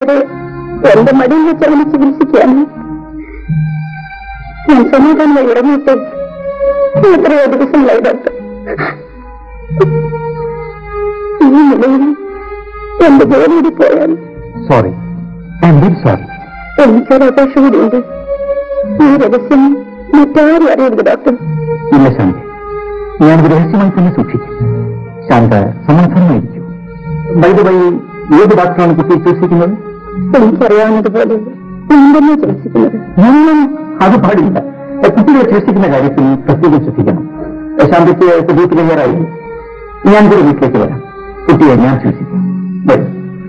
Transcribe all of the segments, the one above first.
എന്റെ മടിയിൽ വെച്ച് അവനെ ചികിത്സിക്കുകയാണ് ഞാൻ സമാധാനമായി ഇറങ്ങിയിട്ട് എത്രയോ ദിവസങ്ങളായി ഡോക്ടർ ഈ നിലയിൽ എന്റെ ജോലിയിൽ പോയാൽ sorry I'm very sorry എനിക്കൊരു അപേക്ഷ കൂടിയുണ്ട് ഈ രഹസ്യം മറ്റാരും അറിയരുത് ഡോക്ടർ ഇല്ല ശാന്തി ഞാനത് രഹസ്യമായി തന്നെ സൂക്ഷിക്കും ശാന്ത സമാധാനമായിരിക്കും വൈദ്യ വഴി ഏത് ഡോക്ടറാണ് കുട്ടിയെ ചികിത്സിക്കുന്നത് എനിക്കറിയാവുന്നതുപോലെ ഞാൻ തന്നെ ചികിത്സിക്കുന്നത് ഞാൻ അത് പാടില്ല കുട്ടികളെ ചികിത്സിക്കുന്ന കാര്യത്തിൽ പ്രത്യേകം ശ്രദ്ധിക്കണം ശാന്തിക്ക് ഡ്യൂട്ടി കഴിയാറായി ഞാൻ കൂടെ വീട്ടിലേക്ക് വരാം കുട്ടിയെ ഞാൻ ചികിത്സിക്കാം വരും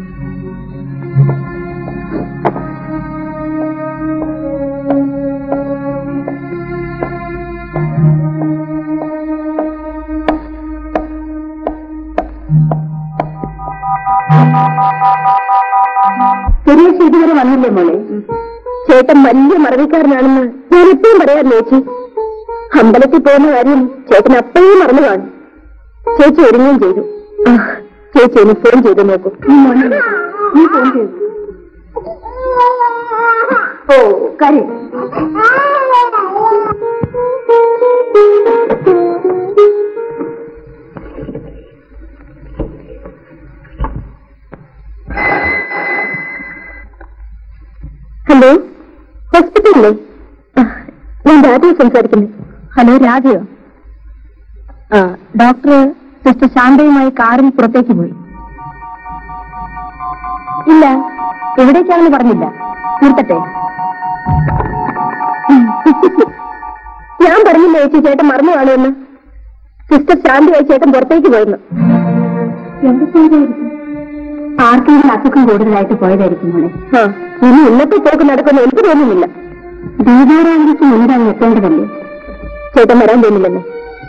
സുരേഷ് ഇതുവരെ വന്നില്ലേ മോളെ ചേട്ടൻ വലിയ മറവിക്കാരനാണെന്ന് ഞാൻ എപ്പോഴും പറയാറില്ല ചേച്ചി അമ്പലത്തിൽ പോകുന്ന കാര്യം ചേട്ടൻ അപ്പോഴേ മറന്നു കാണും ചേച്ചി ഒരുങ്ങുകയും ചെയ്തു ആ, ചേച്ചി ഒന്ന് ഫോൺ ചെയ്ത് നോക്കൂ നീ ഫോൺ ചെയ്തു ഓ കാര്യം ഹലോ ഹോസ്പിറ്റലിലെ ഞാൻ രാജയോ സംസാരിക്കുന്നു ഹലോ രാജയോ ആ ഡോക്ടർ സിസ്റ്റർ ശാന്തയുമായി കാറിൽ പുറത്തേക്ക് പോയി ഇല്ല എവിടേക്കാണെന്ന് പറഞ്ഞില്ല നിർത്തട്ടെ ഞാൻ പറഞ്ഞില്ല ചേച്ചി ചേട്ടൻ മറന്നു കാണുമെന്ന് സിസ്റ്റർ ശാന്തിയായി ചേട്ടൻ പുറത്തേക്ക് പോയെന്ന് എന്ത് ചെയ്തായിരിക്കും ആർക്കെങ്കിലും അസുഖം കൂടുതലായിട്ട് പോയതായിരിക്കും മോളെ ഇനി ഇന്നത്തെ പോക്ക് നടക്കുന്ന എനിക്ക് തോന്നുന്നില്ല ദീപാരാധനയ്ക്ക് മുൻപാണ് എത്തേണ്ടതല്ലേ ചേട്ടൻ വരാൻ തോന്നില്ലല്ലേ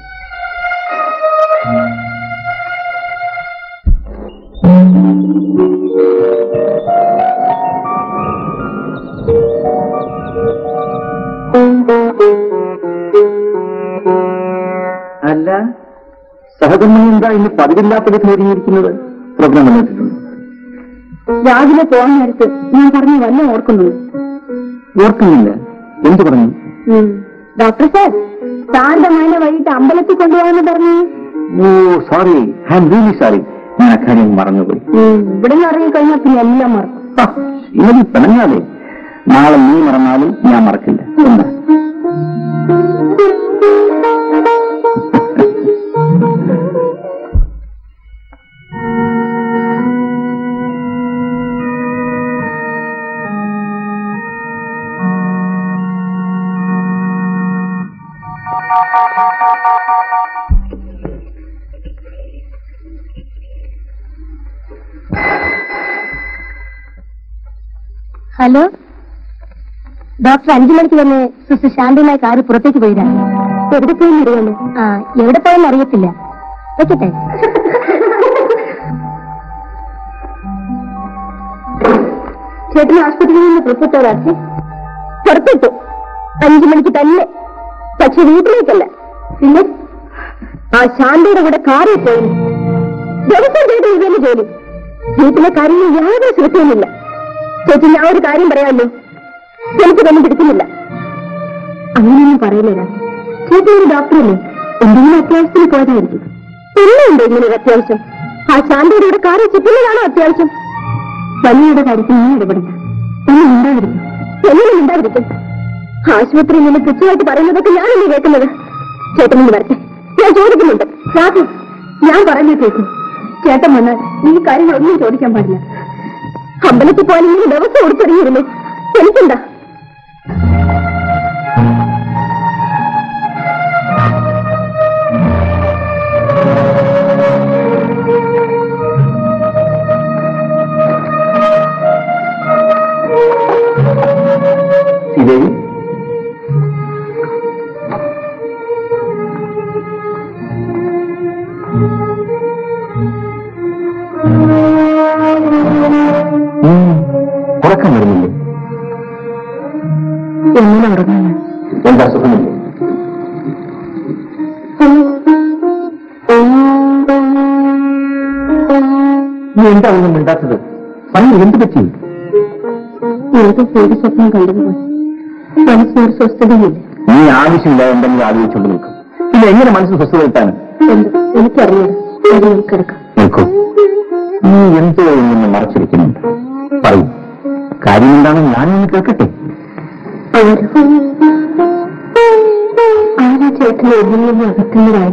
അല്ല സഹകർമ്മി എന്താ ഇന്ന് പതിവില്ലാത്ത വിധം ഒരുങ്ങിയിരിക്കുന്നത് പ്രോഗ്രാം വന്നിട്ടുണ്ട് രാവിലെ പോകാൻ നേരത്ത് ഞാൻ പറഞ്ഞു വല്ല ഓർക്കുന്നു ഓർക്കുന്നില്ല എന്ത് പറഞ്ഞു ഡോക്ടർ സാർ സാറിന്റെ മകനെ വൈകിട്ട് അമ്പലത്തിൽ കൊണ്ടുപോകാന്ന് പറഞ്ഞു oh sorry I'm really sorry ഞാൻ അക്കാര്യം മറന്നുപോയി ഇവിടെ നിന്ന് ഇറങ്ങി കഴിഞ്ഞാൽ പിന്നെ എല്ലാം മറക്കും ആ, ഇന്നത് പിണങ്ങാതെ നാളെ നീ മറന്നാലും ഞാൻ മറക്കില്ല എന്താ ഹലോ ഡോക്ടർ അഞ്ചു മണിക്ക് തന്നെ സിസ്റ്റർ ശാന്തിയുമായി കാറ് പുറത്തേക്ക് പോയതാണ് എവിടെ പോയെന്ന് അറിയാമോ ആ എവിടെ പോയെന്ന് അറിയത്തില്ല വെക്കട്ടെ ചേട്ടൻ ആശുപത്രിയിൽ നിന്ന് പുറപ്പെട്ടവരാക്കി പുറപ്പെട്ടു അഞ്ചു മണിക്ക് തന്നെ പക്ഷെ വീട്ടിലേക്കല്ല പിന്നെ ആ ശാന്തിയുടെ കൂടെ കാറിൽ പോയി ദിവസം ചെയ്ത് ഇതന്നെ ജോലി വീട്ടിലെ കാര്യങ്ങൾ യാതൊരു ശ്രദ്ധയുമില്ല ചേച്ചി ഞാൻ ഒരു കാര്യം പറയാമല്ലോ എനിക്കിതൊന്നും പിടിക്കുന്നില്ല അങ്ങനെയൊന്നും പറയില്ല ചേച്ചി ഒരു ഡോക്ടറല്ലേ എന്തെങ്കിലും അത്യാവശ്യത്തിന് പോയതായിരിക്കും എന്നുണ്ട് ഇങ്ങനെ ഒരു അത്യാവശ്യം ആ ശാന്തിയുടെ കൂടെ കാറ് ചുറ്റുന്നതാണോ അത്യാവശ്യം വലിയുടെ കാര്യത്തിൽ നീ ഇടപെടില്ല എന്നെ ഉണ്ടായിരിക്കും എങ്ങനെ ഉണ്ടായിരിക്കും ആശുപത്രിയിൽ നിന്ന് തുച്ഛമായിട്ട് പറയുന്നതൊക്കെ ഞാനല്ലേ കേൾക്കുന്നത് ചേട്ടൻ ഇന്ന് വരട്ടെ ഞാൻ ചോദിക്കുന്നുണ്ട് രാത്രി ഞാൻ പറയുന്നത് കേൾക്കും ചേട്ടൻ വന്നാൽ ഈ കാര്യങ്ങളൊന്നും ചോദിക്കാൻ പാടില്ല അമ്പലത്തിൽ പോകാൻ ഇങ്ങനെ ദിവസം ഓടിച്ചറിയിരുന്നു എനിക്കെന്താ ശ്രീദേവി ഉം, ഉറക്കം വരുന്നില്ലേ എങ്ങനെ ഉറങ്ങാനാ എന്താ സുഖമില്ലേ നീ എന്താ ഒന്നും മിണ്ടാത്തത് പറഞ്ഞു എന്ത് പറ്റി ഏതോ പേര് സ്വപ്നം കണ്ടതുപോലെ മനസ്സിനൊരു സ്വസ്ഥതയില്ല നീ ആവശ്യമില്ല എന്തെങ്കിലും ആലോചിച്ചുകൊണ്ട് നിൽക്കും ഇത് എങ്ങനെ മനസ്സിൽ സ്വസ്ഥത കിട്ടാൻ എന്ത് എനിക്കറിഞ്ഞത് അത് കിടക്കാം നിൽക്കൂ നീ എന്തോ നിന്ന് മറച്ചിരിക്കുന്നുണ്ട് പറയൂ കാര്യം എന്താണെന്ന് ഞാനൊന്ന് കേൾക്കട്ടെ അവർ ആരാ ചേട്ടനെ ഒന്നിൽ നിന്ന് അകറ്റുന്നതായി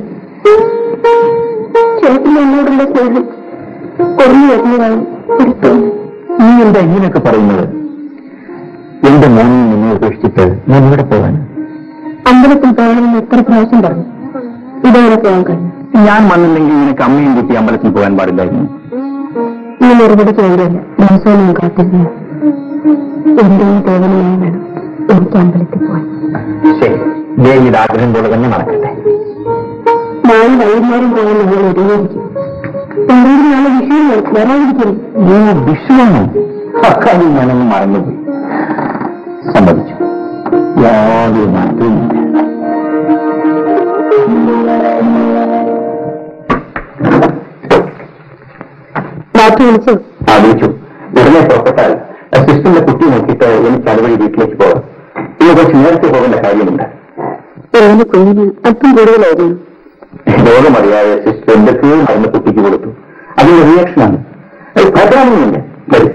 ചേട്ടൻ എന്നോടുള്ള സ്നേഹം കുറഞ്ഞു വരുന്നതായി ഒരു തോന്നൽ നീ എന്താ ഇങ്ങനെയൊക്കെ പറയുന്നത് എന്റെ മോനിൽ നിന്നെ ഉപേക്ഷിച്ചിട്ട് ഞാൻ ഇവിടെ പോകാൻ അമ്പലത്തിൽ പോകണമെന്ന് എത്ര പ്രാവശ്യം പറഞ്ഞു ഇതേവരെ പോകാൻ കഴിഞ്ഞു ഞാൻ വന്നില്ലെങ്കിൽ നിനക്ക് അമ്മയും കുട്ടി അമ്പലത്തിൽ പോകാൻ പാടില്ലായിരുന്നു ഈ മറുപടി ചോദില്ല ദിവസവും കാത്തിരുന്നു എന്തെങ്കിലും കേവലമായി വേണം എനിക്ക് അമ്പലത്തിൽ പോകാൻ ശരി ദേവിയുടെ ആഗ്രഹം പോലെ തന്നെ നടക്കട്ടെ നാളെ വൈകുന്നേരം പോകാൻ നിങ്ങൾ ഒരുങ്ങിയിരിക്കും എന്തെങ്കിലും നാളെ വിഷയം വരാതിരിക്കുന്നു നീ വിഷുവാണോ അക്കാര്യം ഞാനൊന്ന് മറന്നുപോയി സമ്മതിച്ചു യാതൊരു മാറ്റവുമില്ല ഡോക്ടർ വിളിച്ചു ആലോചിച്ചു ഉടനെ പുറപ്പെട്ടാൽ സിസ്റ്ററിന്റെ കുട്ടി നോക്കിയിട്ട് എനിക്ക് അതുവഴി വീട്ടിലേക്ക് പോകാം ഇന്ന് കുറച്ച് നേരത്തെ പോകേണ്ട കാര്യമുണ്ട് എന്റെ കുഞ്ഞിന് അല്പം കൂടുതലായിരുന്നു രോഗമറിയാതെ സിസ്റ്റർ എന്തൊക്കെയോ മരുന്ന് കുട്ടിക്ക് കൊടുത്തു അതിന്റെ റിയാക്ഷനാണ് അത് ഭദ്രാമൊന്നുമില്ല വരും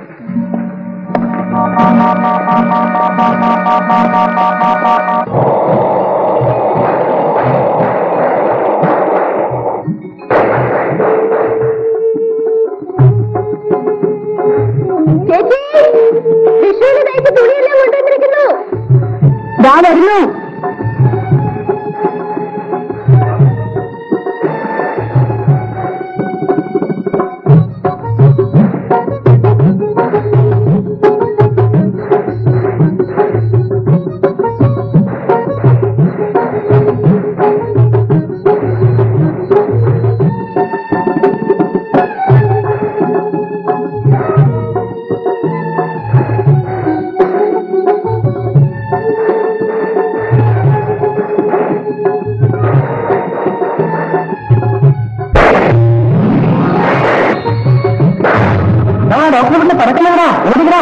ചേച്ചി വിഷുവിന് തയ്ച്ച തുണിയെല്ലാം കൊണ്ടുവന്നിരിക്കുന്നു ദാ വരുന്നു ഡോക്ടറെ കൊണ്ട് പറക്കണടാ ഓടിക്കടാ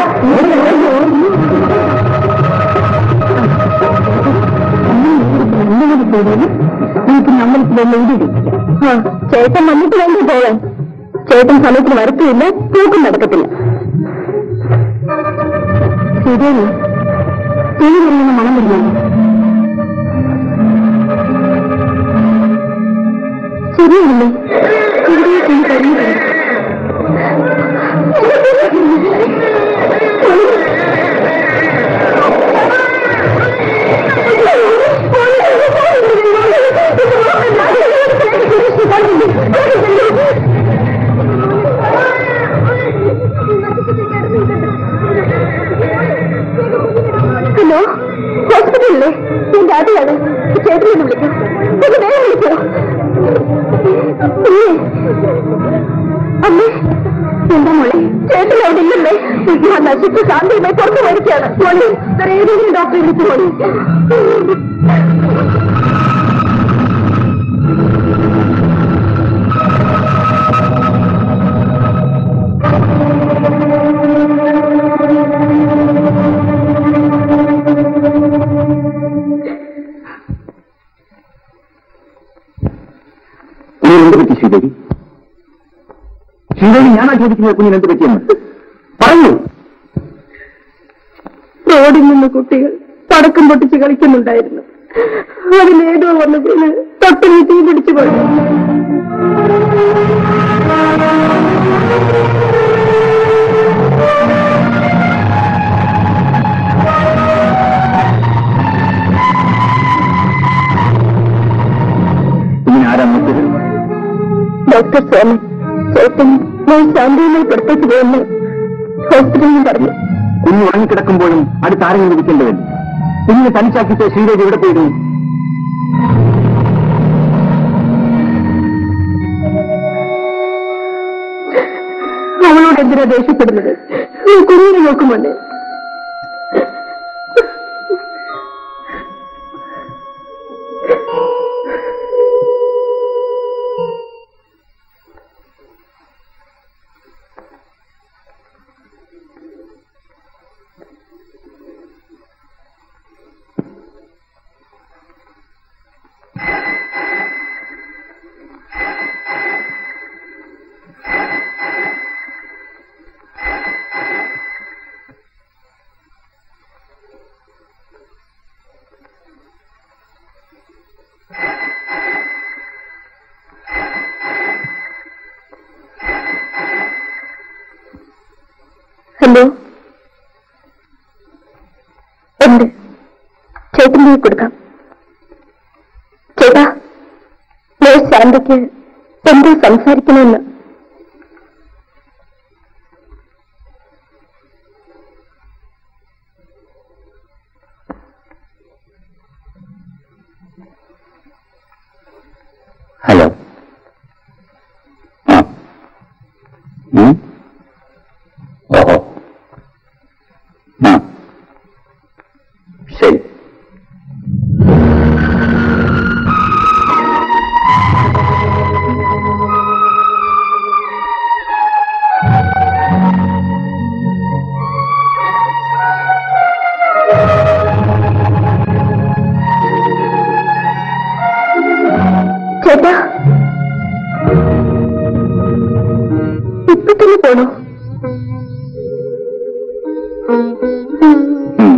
എനിക്ക് നമ്മളിപ്പോൾ എഴുതിയിരിക്കാം ചേട്ടൻ വന്നിട്ട് വേണ്ടി പോകാൻ ചേട്ടൻ സമയത്തിന് വരത്തുമില്ല തൂക്കം നടക്കത്തില്ല ശരിയാണ് ചെവി വരുന്ന മണം വരുന്നു ശരിയാണല്ലേ ഇവിടെ ചെവി കഴിഞ്ഞിട്ടുണ്ട് ഹലോ ഹോസ്പിറ്റലിലെ എന്റെ ആദ്യമാണ് ചേട്ടനെ വിളിക്കും ഒന്ന് വേഗം വിളിക്കോ ഇല്ലേ? അമ്മേ എന്താ മോളെ ചേട്ടൻ അവിടെ ഇല്ലല്ലേ ഞാൻ നശിച്ച് ശാന്തിയുമായി പുറത്തു പോയിരിക്കുകയാണ് മോളെ വേറെ ഏതെങ്കിലും ഡോക്ടറെ വിളിച്ചു മോളെ നീ എന്ത് പറ്റി ശ്രീദേവി ശ്രീദേവി ഞാനാ ചോദിക്കുന്നത് കുഞ്ഞിന് എന്ത് പറ്റിയെന്ന് പറയൂ റോഡിൽ നിന്ന് കുട്ടികൾ പടക്കം പൊട്ടിച്ച് കളിക്കുന്നുണ്ടായിരുന്നു അതിലേതോ വന്ന് വീണ് തൊട്ടിന് തീ പിടിച്ചു പോയി കുഞ്ഞിന് ആരാ നോക്കിയത് ഡോക്ടർ സോമൻ ചേട്ടൻ ഞാൻ ശാന്തിയുമായി പുറത്തേക്ക് പോകുന്നു ഹോസ്പിറ്റലിൽ പറഞ്ഞു കുഞ്ഞ് ഉറങ്ങിക്കിടക്കുമ്പോഴും അടുത്ത് ആരെങ്കിലും ഇരിക്കേണ്ടതല്ലേ കുഞ്ഞിനെ തനിച്ചാക്കിയിട്ട് ശ്രീദേവി എവിടെ പോയിരുന്നു അവളോട് എന്തിനാ ദേഷ്യപ്പെടുന്നത് നീ കുഞ്ഞിനെ നോക്കുമല്ലേ ഹലോ ഉണ്ട് ചേട്ടൻ്റെ കൊടുക്കാം ചേട്ടാ നേഴ്സ് ശാന്തയ്ക്ക് എന്തോ സംസാരിക്കണമെന്ന് ഹലോ ആ ഉം? ഓഹോ ആ ശരി ചേട്ടാ ഇപ്പൊ തന്നെ പോണോ ഉം.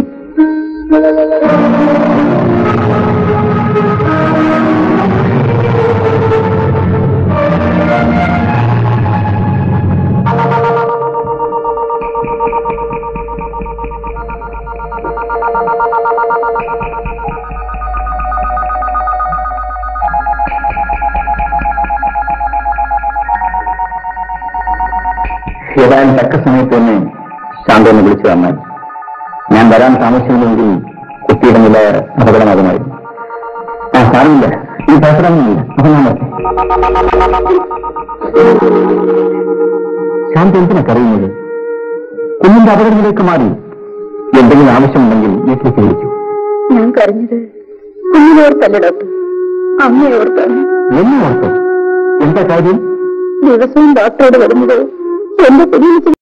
ഏതായാലും തക്ക സമയത്ത് തന്നെ ശാന്തനെ വിളിച്ചു വന്നാൽ ഞാൻ വരാൻ താമസിച്ചില്ലെങ്കിൽ കുട്ടിയുടെ നില അപകടമാകുമായിരുന്നു ആ സാരമില്ല ഈ ഭയപ്പെടാനൊന്നുമില്ല അപ്പൊ ഞാൻ വരട്ടെ. ശാന്ത എന്തിനാ കറിയുന്നത് കുഞ്ഞിന്റെ അപകടത്തിലേക്ക് മാറി എന്തെങ്കിലും ആവശ്യമുണ്ടെങ്കിൽ വീട്ടിലേക്ക് വിളിച്ചു ഞാൻ കരഞ്ഞത് കുഞ്ഞിനോർത്തല്ല ഡോക്ടർ അമ്മയോർത്താണ് എന്നെ ഓർത്തോ എന്താ കാര്യം ദിവസവും ഡോക്ടറോട് വരുന്നത് എന്റെ കുഞ്ഞിന്